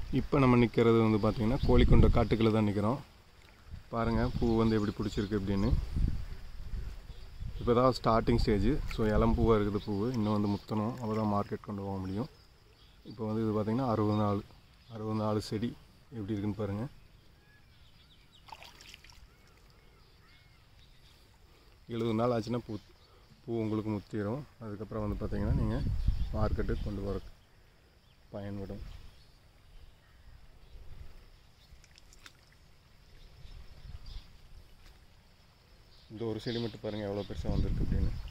இப்போ நம்ம நிற்கிறது வந்து பார்த்திங்கன்னா கோழிக்கொண்ட காட்டுக்குள்ளே தான் நிற்கிறோம் பாருங்கள் பூ வந்து எப்படி பிடிச்சிருக்கு அப்படின்னு இப்போ தான் ஸ்டார்டிங் ஸ்டேஜ் ஸோ இளம்பூவாக இருக்குது பூ இன்னும் வந்து முத்தணும் அப்போ தான் மார்க்கெட் கொண்டு போக முடியும் இப்போ வந்து இது பார்த்திங்கன்னா அறுபது நாள் அறுபது நாள் செடி எப்படி இருக்குன்னு பாருங்கள் எழுபது நாள் ஆச்சுன்னா பூ பூ உங்களுக்கு முத்திரும் அதுக்கப்புறம் வந்து பார்த்திங்கன்னா நீங்கள் மார்க்கெட்டுக்கு கொண்டு போகிறதுக்கு பயன்படும் இந்த ஒரு செடி மட்டும் பாருங்கள் எவ்வளோ பெருசாக வந்திருக்கு அப்படின்னு